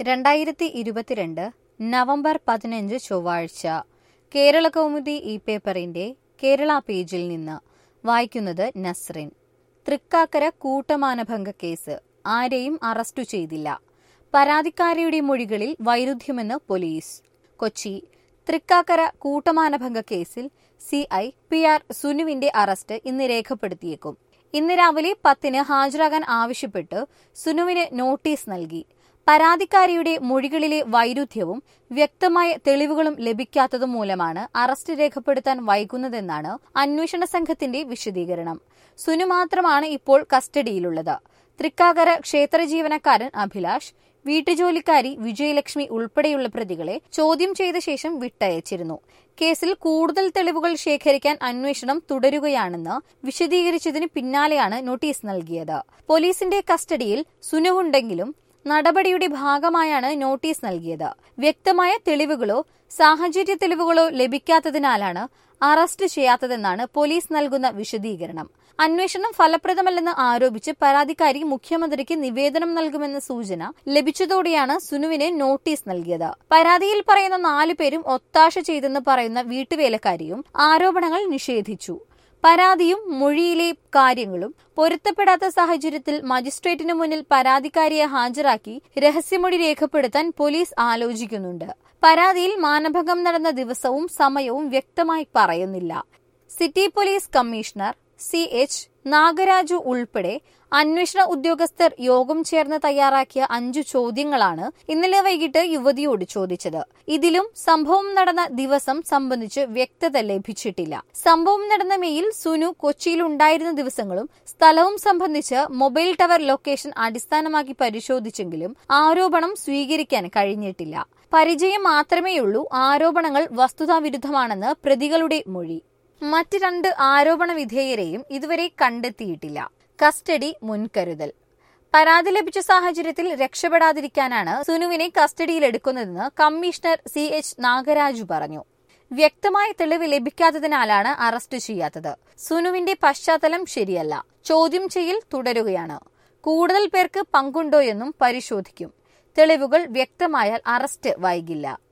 രണ്ടായിരത്തി ഇരുപത്തിരണ്ട് നവംബർ പതിനഞ്ച് ചൊവ്വാഴ്ച കേരള കൗമുദി ഈ പേപ്പറിന്റെ കേരള പേജിൽ നിന്ന് വായിക്കുന്നത് നസ്റിൻ തൃക്കാക്കര കൂട്ടമാനഭംഗ കേസ് ആരെയും അറസ്റ്റു ചെയ്തില്ല പരാതിക്കാരിയുടെ മൊഴികളിൽ വൈരുദ്ധ്യമെന്ന് പോലീസ് കൊച്ചി തൃക്കാക്കര കൂട്ടമാനഭംഗ കേസിൽ സി ഐ പി ആർ സുനുവിന്റെ അറസ്റ്റ് ഇന്ന് രേഖപ്പെടുത്തിയേക്കും ഇന്ന് രാവിലെ പത്തിന് ഹാജരാകാൻ ആവശ്യപ്പെട്ട് സുനുവിന് നോട്ടീസ് നൽകി പരാതിക്കാരിയുടെ മൊഴികളിലെ വൈരുദ്ധ്യവും വ്യക്തമായ തെളിവുകളും ലഭിക്കാത്തതും മൂലമാണ് അറസ്റ്റ് രേഖപ്പെടുത്താൻ വൈകുന്നതെന്നാണ് അന്വേഷണ സംഘത്തിന്റെ വിശദീകരണം സുനു മാത്രമാണ് ഇപ്പോൾ കസ്റ്റഡിയിലുള്ളത് തൃക്കാക്കര ക്ഷേത്ര ജീവനക്കാരൻ അഭിലാഷ് വീട്ടുജോലിക്കാരി വിജയലക്ഷ്മി ഉൾപ്പെടെയുള്ള പ്രതികളെ ചോദ്യം ചെയ്ത ശേഷം വിട്ടയച്ചിരുന്നു കേസിൽ കൂടുതൽ തെളിവുകൾ ശേഖരിക്കാൻ അന്വേഷണം തുടരുകയാണെന്ന് വിശദീകരിച്ചതിന് പിന്നാലെയാണ് നോട്ടീസ് നൽകിയത് പോലീസിന്റെ കസ്റ്റഡിയിൽ സുനുവുണ്ടെങ്കിലും നടപടിയുടെ ഭാഗമായാണ് നോട്ടീസ് നൽകിയത് വ്യക്തമായ തെളിവുകളോ സാഹചര്യ തെളിവുകളോ ലഭിക്കാത്തതിനാലാണ് അറസ്റ്റ് ചെയ്യാത്തതെന്നാണ് പോലീസ് നൽകുന്ന വിശദീകരണം അന്വേഷണം ഫലപ്രദമല്ലെന്ന് ആരോപിച്ച് പരാതിക്കാരി മുഖ്യമന്ത്രിക്ക് നിവേദനം നൽകുമെന്ന സൂചന ലഭിച്ചതോടെയാണ് സുനുവിന് നോട്ടീസ് നൽകിയത് പരാതിയിൽ പറയുന്ന നാലു പേരും ഒത്താശ ചെയ്തെന്ന് പറയുന്ന വീട്ടുവേലക്കാരിയും ആരോപണങ്ങൾ നിഷേധിച്ചു പരാതിയും മൊഴിയിലെ കാര്യങ്ങളും പൊരുത്തപ്പെടാത്ത സാഹചര്യത്തിൽ മജിസ്ട്രേറ്റിനു മുന്നിൽ പരാതിക്കാരിയെ ഹാജരാക്കി രഹസ്യമൊഴി രേഖപ്പെടുത്താൻ പോലീസ് ആലോചിക്കുന്നുണ്ട് പരാതിയിൽ മാനഭംഗം നടന്ന ദിവസവും സമയവും വ്യക്തമായി പറയുന്നില്ല city police commissioner C H Nagaraju ഉൾപ്പെടെ അന്വേഷണ ഉദ്യോഗസ്ഥർ യോഗം ചേർന്ന് തയ്യാറാക്കിയ അഞ്ചു ചോദ്യങ്ങളാണ് ഇന്നലെ വൈകിട്ട് യുവതിയോട് ചോദിച്ചത് ഇതിലും സംഭവം നടന്ന ദിവസം സംബന്ധിച്ച് വ്യക്തത ലഭിച്ചിട്ടില്ല സംഭവം നടന്ന മെയിൽ സുനു കൊച്ചിയിൽ ഉണ്ടായിരുന്ന ദിവസങ്ങളും സ്ഥലവും സംബന്ധിച്ച് മൊബൈൽ ടവർ ലൊക്കേഷൻ അടിസ്ഥാനമാക്കി പരിശോധിച്ചെങ്കിലും ആരോപണം സ്വീകരിക്കാൻ കഴിഞ്ഞിട്ടില്ല പരിചയം മാത്രമേയുള്ളൂ ആരോപണങ്ങൾ വസ്തുതാവിരുദ്ധമാണെന്ന് പ്രതികളുടെ മൊഴി മറ്റ് രണ്ട് ആരോപണ വിധേയരെയും ഇതുവരെ കണ്ടെത്തിയിട്ടില്ല കസ്റ്റഡി മുൻകരുതൽ പരാതി ലഭിച്ച സാഹചര്യത്തിൽ രക്ഷപ്പെടാതിരിക്കാനാണ് സുനുവിനെ കസ്റ്റഡിയിലെടുക്കുന്നതെന്ന് കമ്മീഷണർ സി എച്ച് നാഗരാജു പറഞ്ഞു വ്യക്തമായ തെളിവ് ലഭിക്കാത്തതിനാലാണ് അറസ്റ്റ് ചെയ്യാത്തത് സുനുവിന്റെ പശ്ചാത്തലം ശരിയല്ല ചോദ്യം ചെയ്യൽ തുടരുകയാണ് കൂടുതൽ പേർക്ക് പങ്കുണ്ടോയെന്നും പരിശോധിക്കും തെളിവുകൾ വ്യക്തമായാൽ അറസ്റ്റ് വൈകില്ല